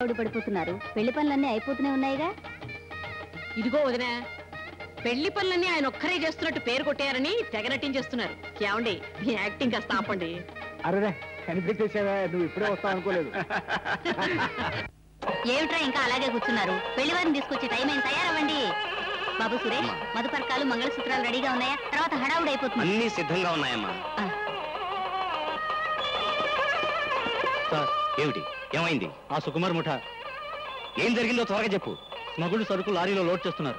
ఆవిడ పడిపోతున్నారు పెళ్లి పనులన్నీ అయిపోతూనే ఉన్నాయిగా ఇదిగో వదినా పెళ్లి పనులన్నీ ఆయన ఒక్కరే చేస్తున్నట్టు పేరు కొట్టారని తెగ నటించేస్తున్నారు ఏమండి మీ యాక్టింగ్ కాస్త ఆపండి అరే కనిపెట్టేసావా నువ్వు ఇప్పుడే వస్తావు అనుకోలేదు ఏమిట్రా ఇంకా అలాగే కూర్చున్నారు పెళ్లి వారిని తీసుకొచ్చే టైం అయింది తయారవ్వండి బాబు సురేష్ మధుపర్కాలు మంగళసూత్రాలు రెడీగా ఉన్నాయా తర్వాత హడావుడి అయిపోతుంది అన్ని సిద్ధంగా ఉన్నాయమ్మా ఆ. సార్ ఏమిటి ఏమైంది ఆ సుకుమార్ ముఠ ఏం జరిగిందో త్వరగా చెప్పు స్మగుళ్ళు సరుకు లారీలో లోడ్ చేస్తున్నారు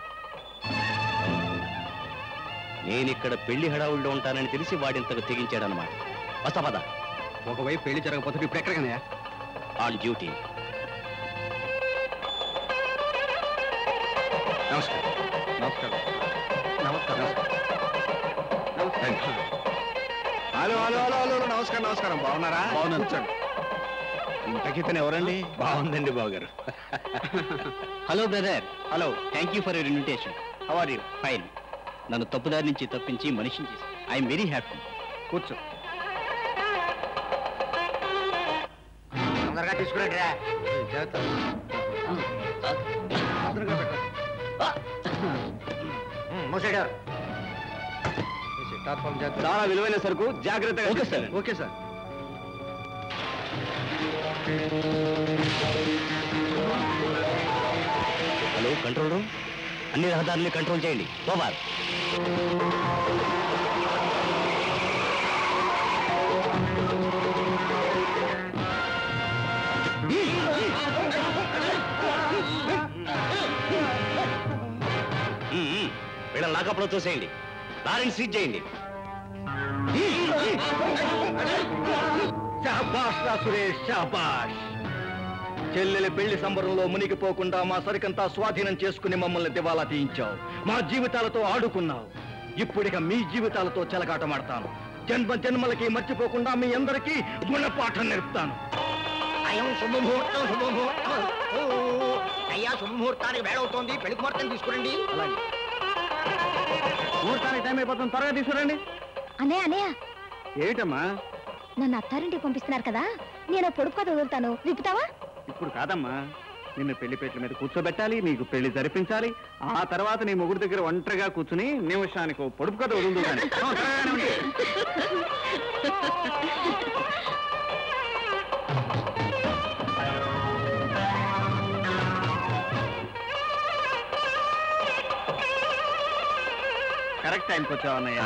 నేనిక్కడ పెళ్లి హడావుల్లో ఉంటానని తెలిసి వాడింతకు తెగించాడనమాట వస్తా పద ఒకవైపు పెళ్లి జరగకపోతే ఇప్పుడు ఎక్కడికన్నా ఆన్ డ్యూటీ నమస్కారం నమస్కారం నమస్కారం హలో హలో హలో హలో నమస్కారం నమస్కారం బాగున్నారా బాగున్నాను. కూర్చోండి ఇంతకితను ఎవరండి బాగుందండి బావగారు hello brother hello thank you for your invitation how are you fine నన్ను తప్పుదారి నుంచి తప్పించి మనిషిని చేసి ఐఎమ్ వెరీ హ్యాపీ కూర్చో తొందరగా తీసుకురండి రా చాలా విలువైన సరుకు జాగ్రత్తగా ఓకే సార్ తీసుకెళ్ళండి. Okay sir hello control room అన్ని రహదారుల్ని కంట్రోల్ చేయండి ఓవర్ వీళ్ళ లాకప్లో చూసేయండి లారెన్స్ సీట్ చేయండి శాబాష్ రా సురేష్ శాబాష్ చెల్లెలి పెళ్లి సంబరంలో మునిగిపోకుండా మా సరికంతా స్వాధీనం చేసుకుని మమ్మల్ని దివాలా తీయించావు మా జీవితాలతో ఆడుకున్నావు ఇప్పుడిక మీ జీవితాలతో చెలగాటమాడతాను జన్మ జన్మలకి మర్చిపోకుండా మీ అందరికీ గుణపాఠం నేర్పుతాను అయం శుభముహూర్తం శుభముహూర్తం ఓ, అయ్యా శుభముహూర్తానికి వేళవుతోంది పెళ్లి ముహూర్తం తీసుకురండి అలాగే ముహూర్తానికి టైం అయిపోతుంది త్వరగా తీసుకురండి అన్నయ్య అన్నయ్య ఏమిటమ్మా నన్ను అత్తారింటికి పంపిస్తున్నారు కదా నేను ఆ పొడుపు కథ వదులుతాను విప్పుతావా ఇప్పుడు కాదమ్మా నిన్ను పెళ్లి పెట్ల మీద కూర్చోబెట్టాలి నీకు పెళ్లి జరిపించాలి ఆ తర్వాత నీ ముగ్గురు దగ్గర ఒంటరిగా కూర్చుని నిమిషానికి ఓ పొడుపు కథ వదులుదు కానీ ఆ, త్వరగానే ఉండు. కరెక్ట్ టైంకి వచ్చావన్నయ్య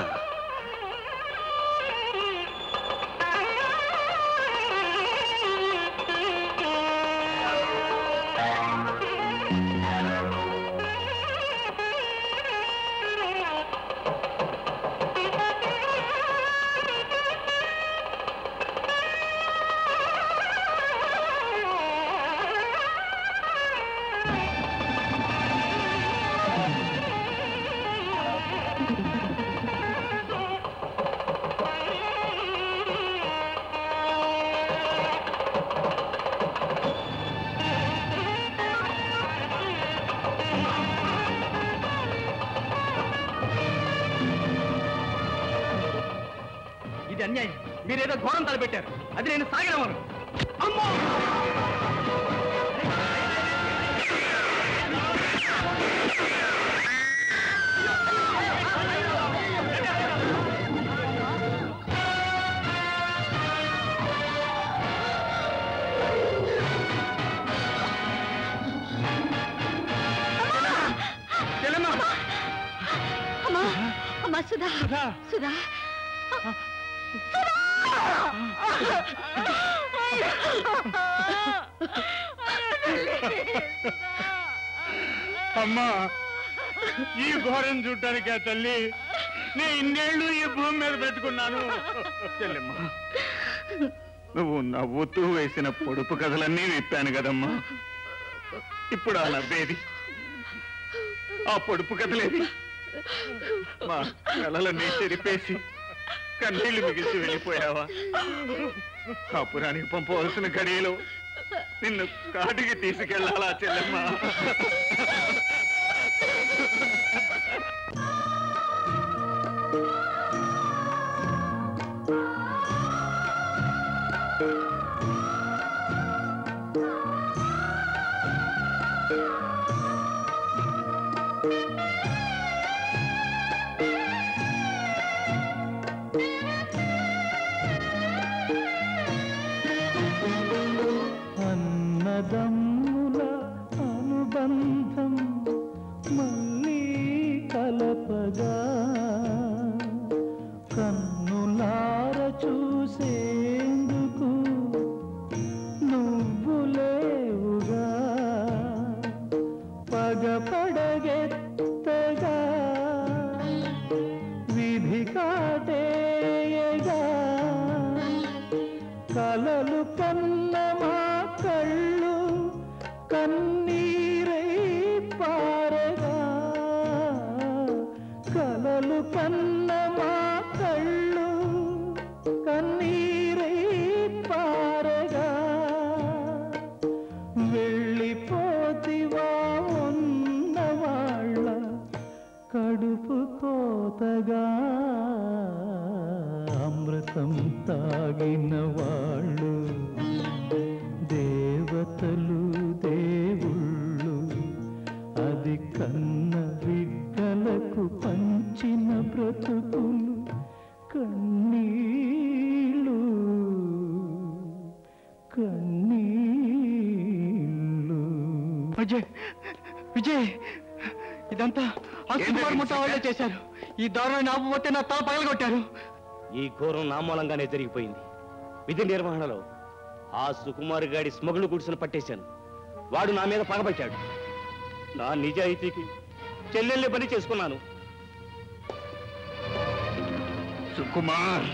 ఇది అన్యాయం మీరేదో ఘోరం తలపెట్టారు అది నేను సాగినవాను అమ్మో చెల్లెమ్మ అమ్మా అమ్మా సుధా సుధా. సుధా అమ్మా ఈ ఘోరం చూడటానికి ఆ తల్లి నేను ఇన్నేళ్ళు ఈ భూమి మీద పెట్టుకున్నాను చెల్లెమ్మ నువ్వు నవ్వుతూ వేసిన పొడుపు కథలన్నీ విప్పాను కదమ్మా ఇప్పుడు ఆ నవ్వేది ఆ పొడుపు కథలేది మా కళలన్నీ చెరిపేసి కన్నీళ్లు మిగిల్చి వెళ్ళిపోయావా కాపురానికి పంపవలసిన గడియలో నిన్ను కాటికి తీసుకెళ్లాలా చెల్లెమ్మ అన్నదమ్ముల అనుబంధం మళ్ళీ కలపగా కన్నులార చూసేందుకు నువ్వు లేవుగా పగపడగెత్తగా విధి కాటేయగా కలలు కన్న మా కళ్ళు కన్నీరై పారగా కలలు కన్న మా కళ్ళు కన్నీరై పారగా వెళ్ళిపోతివా ఉన్నవాళ్ళ కడుపు కోతగా అమృతం తాగిన వాళ్ళు దేవతలు దేవుళ్ళు అది కన్న బిడ్డలకు పంచిన బ్రతుకులు కన్నీళ్ళు కన్నీళ్ళు విజయ్ విజయ్ ఇదంతా ఆ సుకుమార్ ముఠా వాళ్ళే చేశారు ఈ దారుణాన్ని ఆపబోతే నా తల పగలగొట్టారు ఈ ఘోరం నా మూలంగానే జరిగిపోయింది విధి నిర్వహణలో ఆ సుకుమార్ గాడి స్మగులు గుడిసెను పట్టేశాను వాడు నా మీద పగబట్టాడు నా నిజాయితీకి చెల్లెల్ని పని చేసుకున్నాను సుకుమార్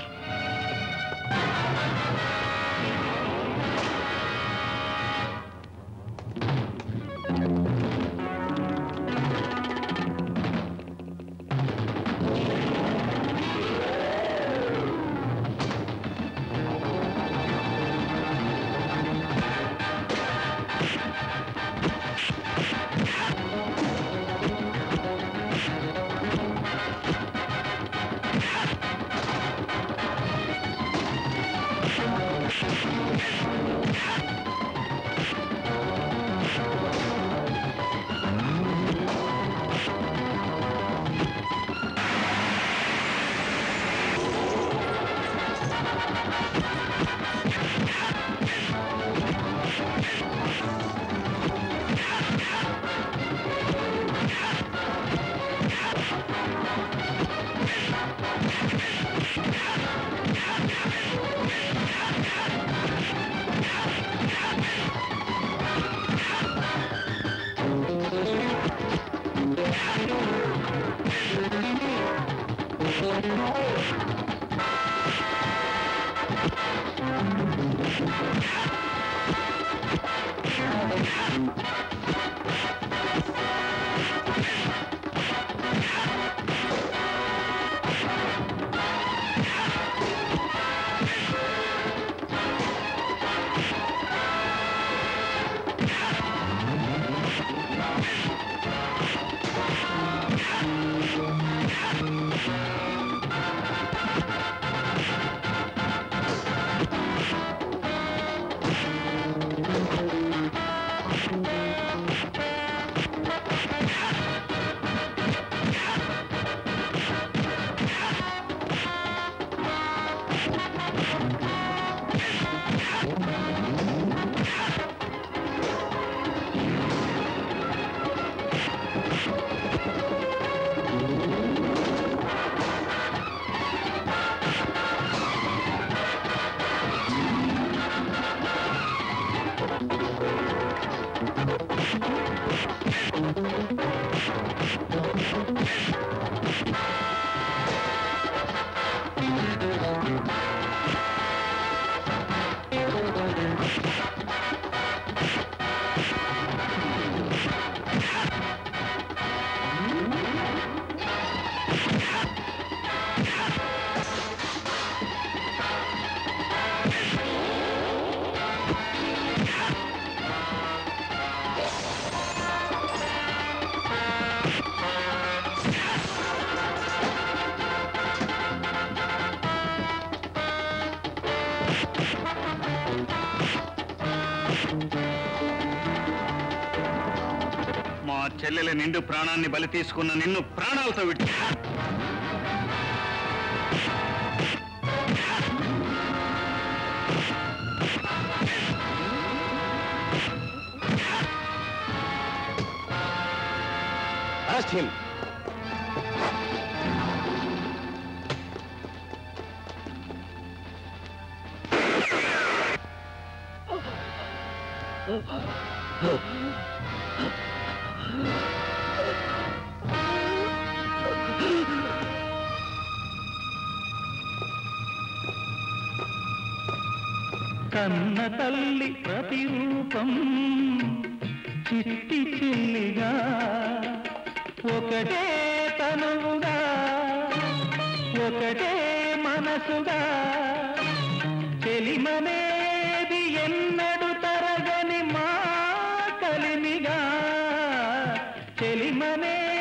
మా చెల్లెల నిండు ప్రాణాన్ని బలి తీసుకున్న నిన్ను ప్రాణాలతో విడి అరెస్ట్ హిమ్ కన్న తల్లి ప్రతిరూపం చిట్టి చిల్లిగా ఒకటే తనువుగా ఒకటే మనసుగా చెలిమనేది ఎన్నడు తరగని మా కలిమిగా చెలిమనే